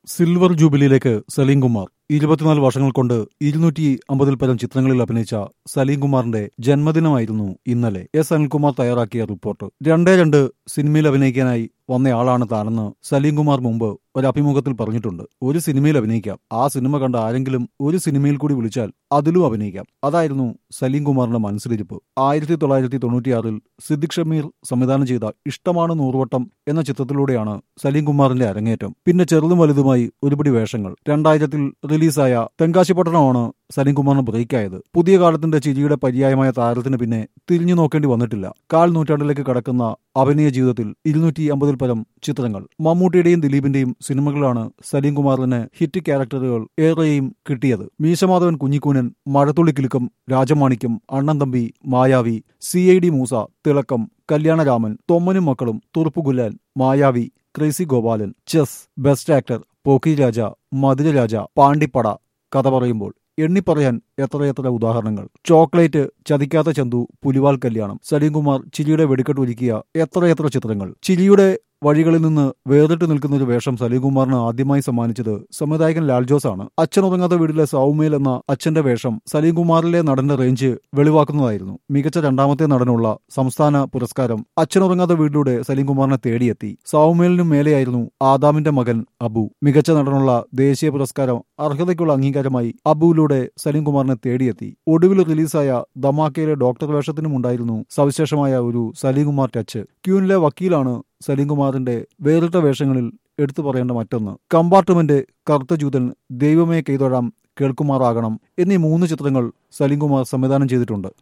silver ജൂബിലിയിലേക്ക് Saleem Kumar ഇരുപത്തിനാല് വർഷങ്ങൾ കൊണ്ട് ഇരുന്നൂറ്റി അമ്പതിൽ പരം ചിത്രങ്ങളിൽ അഭിനയിച്ച സലീം കുമാറിന്റെ ജന്മദിനമായിരുന്നു ഇന്നലെ എസ് അനിൽകുമാർ തയ്യാറാക്കിയ റിപ്പോർട്ട് രണ്ടേ രണ്ട് സിനിമയിൽ അഭിനയിക്കാനായി വന്നയാളാണ് താനെന്ന് സലീം കുമാർ മുമ്പ് ഒരു അഭിമുഖത്തിൽ പറഞ്ഞിട്ടുണ്ട് ഒരു സിനിമയിൽ അഭിനയിക്കാം ആ സിനിമ കണ്ട ആരെങ്കിലും ഒരു സിനിമയിൽ കൂടി വിളിച്ചാൽ അതിലും അഭിനയിക്കാം അതായിരുന്നു സലീം കുമാറിന്റെ മനസ്സിലിരിപ്പ് ആയിരത്തി തൊള്ളായിരത്തി തൊണ്ണൂറ്റിയാറിൽ സിദ്ദിഖ് ഷമീർ സംവിധാനം ചെയ്ത ഇഷ്ടമാണ് നൂറുവട്ടം എന്ന ചിത്രത്തിലൂടെയാണ് സലീം കുമാറിന്റെ അരങ്ങേറ്റം പിന്നെ ചെറുതും വലുതുമായി ഒരുപിടി വേഷങ്ങൾ രണ്ടായിരത്തിൽ റിലീസായ തെങ്കാശിപട്ടണമാണ് സലീം കുമാറിന് ബ്രേക്കായത് പുതിയ കാലത്തിന്റെ ചിരിയുടെ പര്യായമായ താരത്തിന് പിന്നെ തിരിഞ്ഞു നോക്കേണ്ടി വന്നിട്ടില്ല കാൽ നൂറ്റാണ്ടിലേക്ക് കടക്കുന്ന അഭിനയ ജീവിതത്തിൽ ഇരുന്നൂറ്റി അമ്പതിൽ പരം ചിത്രങ്ങൾ മമ്മൂട്ടിയുടെയും ദിലീപിന്റെയും സിനിമകളാണ് സലീം കുമാറിന് ഹിറ്റ് ക്യാരക്ടറുകൾ ഏറെയും കിട്ടിയത് Meesa Madhavan കുഞ്ഞിക്കൂനൻ മഴത്തുള്ളി Kilukkam Rajamanikyam Annan Thampi Mayavi C I D Moosa Thilakkam Kalyanaraman തൊമ്മനും മക്കളും Thuruppugulan Mayavi crazy Gopalan chess best actor Pokkiri Raja Madhuraraja പാണ്ടിപ്പട കഥ പറയുമ്പോൾ എണ്ണിപ്പറയാൻ എത്രയെത്ര ഉദാഹരണങ്ങൾ ചോക്ലേറ്റ് ചതിക്കാത്ത ചന്തു പുലിവാൽ കല്യാണം സലീംകുമാർ ചിരിയുടെ വെടിക്കെട്ട് ഒരുക്കിയ എത്രയെത്ര ചിത്രങ്ങൾ ചിരിയുടെ വഴികളിൽ നിന്ന് വേറിട്ട് നിൽക്കുന്ന ഒരു വേഷം സലീംകുമാറിന് ആദ്യമായി സമ്മാനിച്ചത് സംവിധായകൻ ലാൽ ജോസ് ആണ് അച്ഛൻ ഉറങ്ങാത്ത വീട്ടിലെ സൗമ്യൽ എന്ന അച്ഛന്റെ വേഷം സലീംകുമാറിലെ നടന്റെ റേഞ്ച് വെളിവാക്കുന്നതായിരുന്നു മികച്ച രണ്ടാമത്തെ നടനുള്ള സംസ്ഥാന പുരസ്കാരം അച്ഛൻ ഉറങ്ങാത്ത വീട്ടിലൂടെ സലീംകുമാറിനെ തേടിയെത്തി സൗമ്യലിനും മേലെയായിരുന്നു ആദാമിന്റെ മകൻ അബു മികച്ച നടനുള്ള ദേശീയ പുരസ്കാരം അർഹതയ്ക്കുള്ള അംഗീകാരമായി അബുവിലൂടെ സലീംകുമാറിനെ തേടിയെത്തി ഒടുവിൽ റിലീസായ ദമാക്കയിലെ ഡോക്ടർ വേഷത്തിനും ഉണ്ടായിരുന്നു സവിശേഷമായ ഒരു സലീംകുമാർ ടച്ച് ക്യൂനിലെ വക്കീലാണ് സലീംകുമാറിന്റെ വേറിട്ട വേഷങ്ങളിൽ എടുത്തു പറയേണ്ട മറ്റൊന്ന് കമ്പാർട്ട്മെന്റ് കറുത്ത ജൂതൻ ദൈവമേ കൈതൊഴാം കേൾക്കുമാറാകണം എന്നീ മൂന്ന് ചിത്രങ്ങൾ സലീംകുമാർ സംവിധാനം ചെയ്തിട്ടുണ്ട്